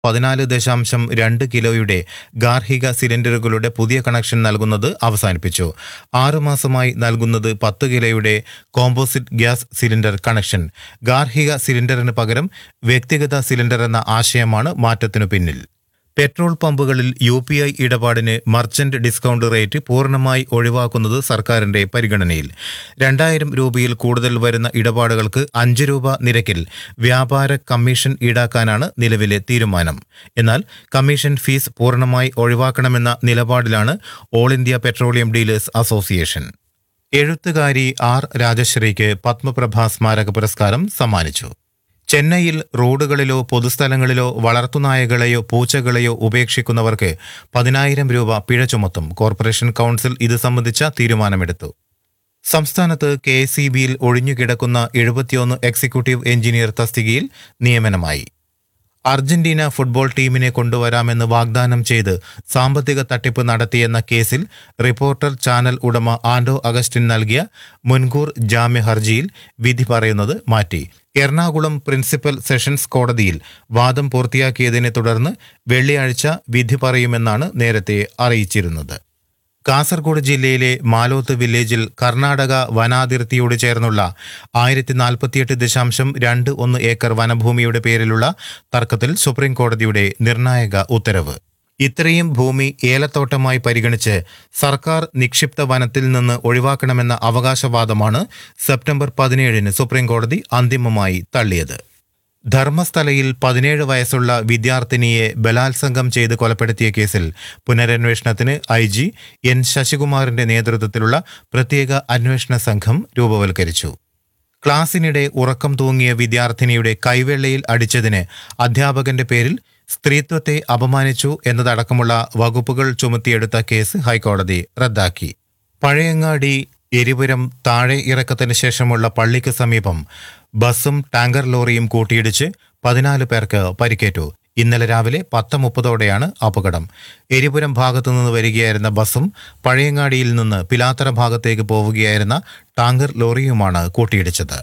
പതിനാല് ദശാംശം രണ്ട് കിലോയുടെ ഗാർഹിക സിലിണ്ടറുകളുടെ പുതിയ കണക്ഷൻ നൽകുന്നത് അവസാനിപ്പിച്ചു ആറുമാസമായി നൽകുന്നത് പത്ത് കിലോയുടെ കോമ്പോസിറ്റ് ഗ്യാസ് സിലിണ്ടർ കണക്ഷൻ ഗാർഹിക സിലിണ്ടറിന് പകരം വ്യക്തിഗത സിലിണ്ടർ എന്ന ആശയമാണ് മാറ്റത്തിനു പിന്നിൽ പെട്രോൾ പമ്പുകളിൽ യു പി ഐ ഇടപാടിന് മർച്ചന്റ് ഡിസ്കൗണ്ട് റേറ്റ് പൂർണ്ണമായി ഒഴിവാക്കുന്നത് സർക്കാരിന്റെ പരിഗണനയിൽ രണ്ടായിരം രൂപയിൽ കൂടുതൽ വരുന്ന ഇടപാടുകൾക്ക് അഞ്ച് രൂപ നിരക്കിൽ വ്യാപാര കമ്മീഷൻ ഈടാക്കാനാണ് നിലവിലെ തീരുമാനം എന്നാൽ കമ്മീഷൻ ഫീസ് പൂർണ്ണമായി ഒഴിവാക്കണമെന്ന നിലപാടിലാണ് all India petroleum dealers association എഴുത്തുകാരി ആർ രാജശ്രീക്ക് പത്മപ്രഭ സ്മാരക പുരസ്കാരം സമ്മാനിച്ചു ചെന്നൈയിൽ റോഡുകളിലോ പൊതുസ്ഥലങ്ങളിലോ വളർത്തുനായകളെയോ പൂച്ചകളെയോ ഉപേക്ഷിക്കുന്നവർക്ക് പതിനായിരം രൂപ പിഴ ചുമത്തും കോർപ്പറേഷൻ കൗൺസിൽ ഇത് സംബന്ധിച്ച തീരുമാനമെടുത്തു സംസ്ഥാനത്ത് കെ എസ് ഇ ബിയിൽ ഒഴിഞ്ഞുകിടക്കുന്ന എഴുപത്തിയൊന്ന് എക്സിക്യൂട്ടീവ് എഞ്ചിനീയർ തസ്തികയിൽ നിയമനമായി അർജന്റീന ഫുട്ബോൾ ടീമിനെ കൊണ്ടുവരാമെന്ന് വാഗ്ദാനം ചെയ്ത് സാമ്പത്തിക തട്ടിപ്പ് നടത്തിയെന്ന കേസിൽ റിപ്പോർട്ടർ ചാനൽ ഉടമ ആൻഡോ അഗസ്റ്റിൻ നൽകിയ മുൻകൂർ ജാമ്യ ഹർജിയിൽ വിധി പറയുന്നത് മാറ്റി എറണാകുളം പ്രിൻസിപ്പൽ സെഷൻസ് കോടതിയിൽ വാദം പൂർത്തിയാക്കിയതിനെ തുടർന്ന് വെള്ളിയാഴ്ച വിധി പറയുമെന്നാണ് നേരത്തെ അറിയിച്ചിരുന്നത് കാസർഗോഡ് ജില്ലയിലെ മാലോത്ത് വില്ലേജിൽ കർണാടക വനാതിർത്തിയോട് ചേർന്നുള്ള ആയിരത്തി നാൽപ്പത്തിയെട്ട് ദശാംശം രണ്ട് ഒന്ന് ഏക്കർ വനഭൂമിയുടെ പേരിലുള്ള തർക്കത്തിൽ സുപ്രീം കോടതിയുടെ നിർണായക ഉത്തരവ് ഇത്രയും ഭൂമി ഏലത്തോട്ടമായി പരിഗണിച്ച് സർക്കാർ നിക്ഷിപ്ത വനത്തിൽ നിന്ന് ഒഴിവാക്കണമെന്ന അവകാശവാദമാണ് സെപ്റ്റംബർ പതിനേഴിന് സുപ്രീം കോടതി അന്തിമമായി തള്ളിയത് ധർമ്മസ്ഥലയിൽ പതിനേഴ് വയസ്സുള്ള വിദ്യാർത്ഥിനിയെ ബലാത്സംഗം ചെയ്ത് കൊലപ്പെടുത്തിയ കേസിൽ പുനരന്വേഷണത്തിന് ഐ ജി എൻ ശശികുമാറിന്റെ നേതൃത്വത്തിലുള്ള പ്രത്യേക അന്വേഷണ സംഘം രൂപവൽക്കരിച്ചു ക്ലാസിനിടെ ഉറക്കം തൂങ്ങിയ വിദ്യാർത്ഥിനിയുടെ കൈവെള്ളയിൽ അടിച്ചതിന് അധ്യാപകന്റെ പേരിൽ സ്ത്രീത്വത്തെ അപമാനിച്ചു എന്നതടക്കമുള്ള വകുപ്പുകൾ ചുമത്തിയെടുത്ത കേസ് ഹൈക്കോടതി റദ്ദാക്കി പഴയങ്ങാടി എരിപുരം താഴെ ഇറക്കത്തിന് ശേഷമുള്ള പള്ളിക്ക് സമീപം ബസ്സും ടാങ്കർ ലോറിയും കൂട്ടിയിടിച്ച് പതിനാല് പേർക്ക് പരിക്കേറ്റു ഇന്നലെ രാവിലെ പത്ത് മുപ്പതോടെയാണ് അപകടം എരിപുരം ഭാഗത്തു നിന്ന് വരികയായിരുന്ന ബസ്സും പഴയങ്ങാടിയിൽ നിന്ന് പിലാത്തറ ഭാഗത്തേക്ക് പോവുകയായിരുന്ന ടാങ്കർ ലോറിയുമാണ് കൂട്ടിയിടിച്ചത്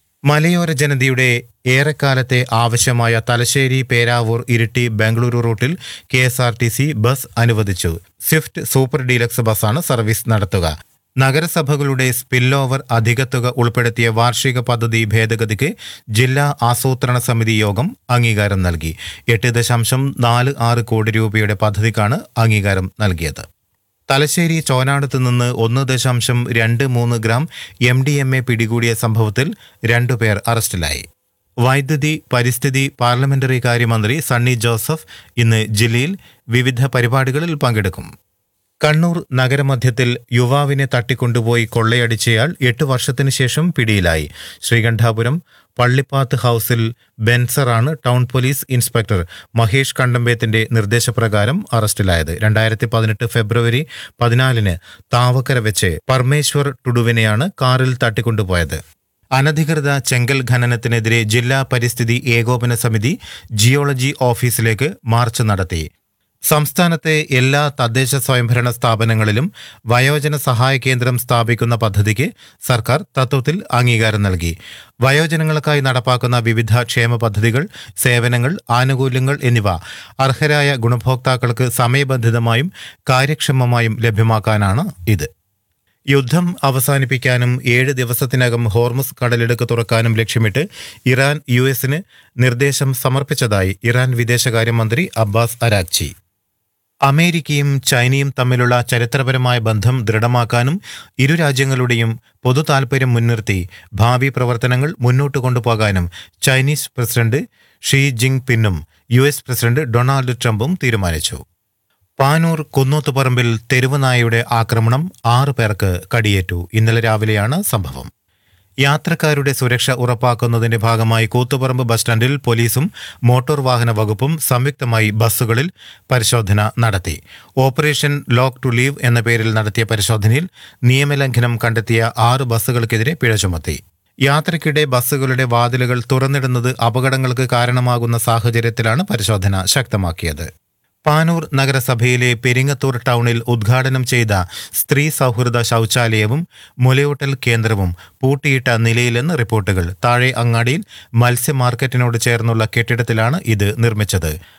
മലയോര ജനതയുടെ ഏറെക്കാലത്തെ ആവശ്യമായ തലശ്ശേരി പേരാവൂർ ഇരിട്ടി ബംഗളൂരു റൂട്ടിൽ K S R T C bus അനുവദിച്ചു സ്വിഫ്റ്റ് സൂപ്പർ ഡീലക്സ് ബസ്സാണ് സർവീസ് നടത്തുക നഗരസഭകളുടെ സ്പിൽ ഓവർ അധികത്തുക ഉൾപ്പെടുത്തിയ വാർഷിക പദ്ധതി ഭേദഗതിക്ക് ജില്ലാ ആസൂത്രണ സമിതി യോഗം അംഗീകാരം നൽകി എട്ട് ദശാംശം നാല് ആറ് കോടി രൂപയുടെ പദ്ധതിക്കാണ് അംഗീകാരം നൽകിയത് തലശ്ശേരി ചോനാടത്ത് നിന്ന് ഒന്ന് ദശാംശം രണ്ട് മൂന്ന് gram M D M A പിടികൂടിയ സംഭവത്തിൽ രണ്ടുപേർ അറസ്റ്റിലായി വൈദ്യുതി പരിസ്ഥിതി പാർലമെന്ററി കാര്യമന്ത്രി സണ്ണി ജോസഫ് ഇന്ന് ജില്ലയിൽ വിവിധ പരിപാടികളിൽ പങ്കെടുക്കും കണ്ണൂർ നഗരമധ്യത്തിൽ യുവാവിനെ തട്ടിക്കൊണ്ടുപോയി കൊള്ളയടിച്ചയാൾ എട്ട് വർഷത്തിനു ശേഷം പിടിയിലായി ശ്രീകണ്ഠാപുരം പള്ളിപ്പാത്ത് ഹൌസിൽ ബെൻസറാണ് ടൗൺ പോലീസ് ഇൻസ്പെക്ടർ മഹേഷ് കണ്ടമ്പേത്തിന്റെ നിർദ്ദേശപ്രകാരം അറസ്റ്റിലായത് രണ്ടായിരത്തി പതിനെട്ട് ഫെബ്രുവരി പതിനാലിന് താവക്കര വെച്ച് പരമേശ്വർ ടുഡുവിനെയാണ് കാറിൽ തട്ടിക്കൊണ്ടുപോയത് അനധികൃത ചെങ്കൽ ഖനനത്തിനെതിരെ ജില്ലാ പരിസ്ഥിതി ഏകോപന സമിതി ജിയോളജി ഓഫീസിലേക്ക് മാർച്ച് നടത്തി സംസ്ഥാനത്തെ എല്ലാ തദ്ദേശ സ്വയംഭരണ സ്ഥാപനങ്ങളിലും വയോജന സഹായ കേന്ദ്രം സ്ഥാപിക്കുന്ന പദ്ധതിക്ക് സർക്കാർ തത്വത്തിൽ അംഗീകാരം നൽകി വയോജനങ്ങൾക്കായി നടപ്പാക്കുന്ന വിവിധ ക്ഷേമ പദ്ധതികൾ സേവനങ്ങൾ ആനുകൂല്യങ്ങൾ എന്നിവ അർഹരായ ഗുണഭോക്താക്കൾക്ക് സമയബന്ധിതമായും കാര്യക്ഷമമായും ലഭ്യമാക്കാനാണ് ഇത് യുദ്ധം അവസാനിപ്പിക്കാനും ഏഴ് ദിവസത്തിനകം ഹോർമുസ് കടലിടുക്ക് തുറക്കാനും ലക്ഷ്യമിട്ട് ഇറാൻ യു എസിന് നിർദ്ദേശം സമർപ്പിച്ചതായി ഇറാൻ വിദേശകാര്യമന്ത്രി അബ്ബാസ് അരാക്ചി അമേരിക്കയും ചൈനയും തമ്മിലുള്ള ചരിത്രപരമായ ബന്ധം ദൃഢമാക്കാനും ഇരു രാജ്യങ്ങളുടെയും പൊതു താൽപര്യം മുൻനിർത്തി ഭാവി പ്രവർത്തനങ്ങൾ മുന്നോട്ട് കൊണ്ടുപോകാനും ചൈനീസ് പ്രസിഡന്റ് ഷീ ജിങ് പിന്നും യു എസ് പ്രസിഡന്റ് ഡൊണാൾഡ് ട്രംപും തീരുമാനിച്ചു പാനൂർ കുന്നോത്തുപറമ്പിൽ തെരുവ് നായയുടെ ആക്രമണം ആറു പേർക്ക് കടിയേറ്റു ഇന്നലെ രാവിലെയാണ് സംഭവം യാത്രക്കാരുടെ സുരക്ഷ ഉറപ്പാക്കുന്നതിന്റെ ഭാഗമായി കൂത്തുപറമ്പ് ബസ് സ്റ്റാൻഡിൽ പോലീസും മോട്ടോർ വാഹന വകുപ്പും സംയുക്തമായി ബസ്സുകളിൽ പരിശോധന നടത്തി ഓപ്പറേഷൻ ലോക്ക് ടു ലീവ് എന്ന പേരിൽ നടത്തിയ പരിശോധനയിൽ നിയമലംഘനം കണ്ടെത്തിയ ആറ് ബസ്സുകൾക്കെതിരെ പിഴ ചുമത്തി യാത്രയ്ക്കിടെ ബസ്സുകളുടെ വാതിലുകൾ തുറന്നിടുന്നത് അപകടങ്ങൾക്ക് കാരണമാകുന്ന സാഹചര്യത്തിലാണ് പരിശോധന ശക്തമാക്കിയത് പാനൂർ നഗരസഭയിലെ പെരിങ്ങത്തൂർ ടൗണിൽ ഉദ്ഘാടനം ചെയ്ത സ്ത്രീ സൗഹൃദ ശൗചാലയവും മുലയൂട്ടൽ കേന്ദ്രവും പൂട്ടിയിട്ട നിലയിലെന്ന് റിപ്പോർട്ടുകൾ താഴെ അങ്ങാടിയിൽ മത്സ്യ മാർക്കറ്റിനോട് ചേർന്നുള്ള കെട്ടിടത്തിലാണ് ഇത് നിർമ്മിച്ചത്